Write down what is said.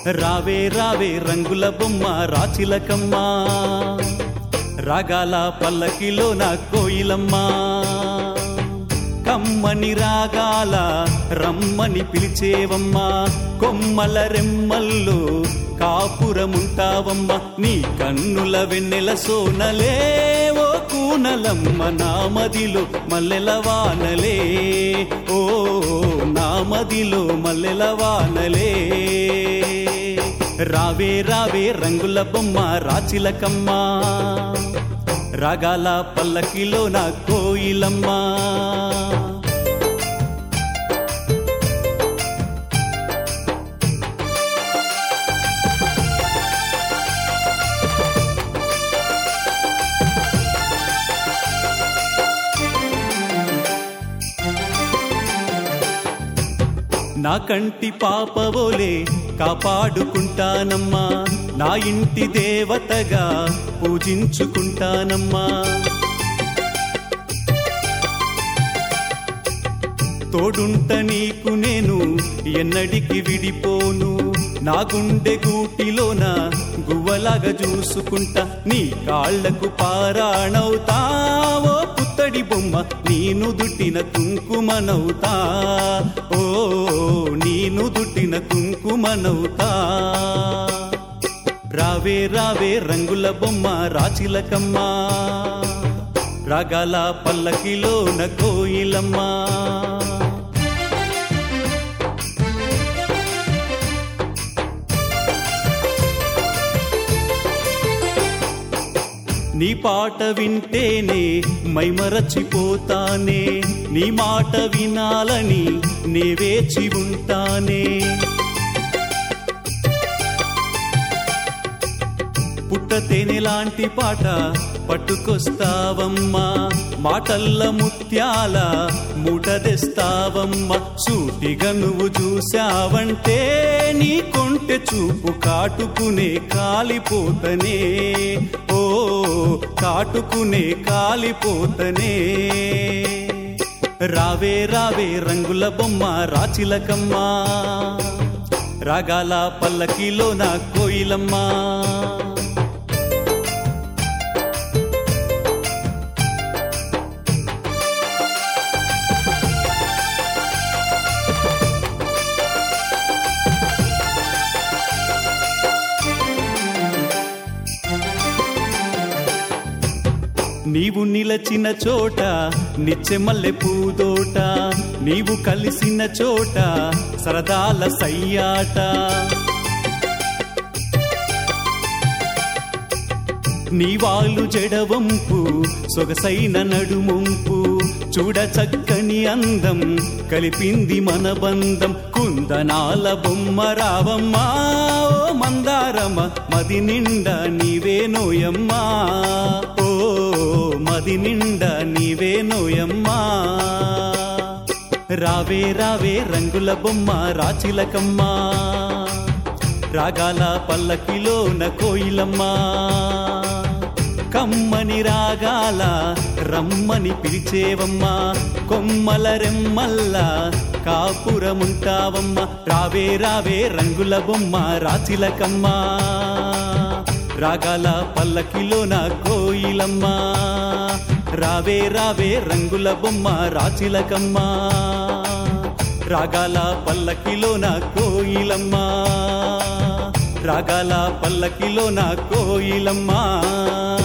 రావే రావే రంగుల బొమ్మ రాచిలకమ్మ రాగాల పల్లకిలో నా కోయిలమ్మ కమ్మని రాగాల రమ్మని పిలిచేవమ్మా కొమ్మల రెమ్మల్లో కాపురముంటావమ్మ నీ కన్నుల వెన్నెల సోనలే ఓ కూనలమ్మ నామదిలో మల్లెల వానలే ఓ నామదిలో మల్లెల వానలే రావే రావే రంగుల బొమ్మ రాచిలకమ్మ రాగాల పల్లకిలో నా కోయిలమ్మా నా కంటి పాపవోలే కాపాడుకుంటానమ్మా నా ఇంటి దేవతగా పూజించుకుంటానమ్మా తోడుంట నీకు నేను ఎన్నడికి విడిపోను నా గుండె గూటిలోన గువ్వలాగా చూసుకుంటా నీ కాళ్లకు పారాణవుతావో పుత్తడి బొమ్మ నేను దుట్టిన కుంకుమనవుతా ఓ నేను దుట్టిన కుంకుమనవుతా రావే రావే రంగుల బొమ్మ రాచిలకమ్మా రాగాల పల్లకిలోన కోయిలమ్మా నీ పాట వింటేనే మైమరచిపోతానే నీ మాట వినాలని నే వేచి ఉంటానే పుట్టతేనె లాంటి పాట పట్టుకొస్తావమ్మా మాటల్ల ముత్యాల మూట తెస్తావమ్మా సూటిగా నువ్వు చూసావంటే నీ కొంటె చూపు కాటుకునే కాలిపోతనే ఓ కాటుకునే కాలిపోతనే రావే రావే రంగుల బొమ్మ రాచిలకమ్మా రాగాల పల్లకిలో నా కోయిలమ్మా నీవు నిలచిన చోట నిచ్చెమల్లె పూదోట నీవు కలిసిన చోట సరదాల సయ్యాట నీవాలు జడవంపు సొగసైన నడుముంపు చూడ చక్కని అందం కలిపింది మన బంధం కుందనాల బొమ్మ రావమ్మా ఓ మందారమ్మ మది నిండా నీవే నోయమ్మా ఓ మది నిండా నీవే నోయమ్మా రావే రావే రంగుల బొమ్మ రాచిలకమ్మా రాగాల పల్లకిలోన కోయిలమ్మా కమ్మని రాగాల రమ్మని పిలిచేవమ్మా కొమ్మల రెమ్మల్లా కాపురముంటావమ్మా రావే రావే రంగుల బొమ్మ రాచిలకమ్మా రాగాల పల్లకిలోన కోయిలమ్మా రావే రావే రంగుల బొమ్మ రాచిలకమ్మా రాగాల పల్లకిలోన కోయిలమ్మా రాగాల పల్లకిలోన కోయిలమ్మా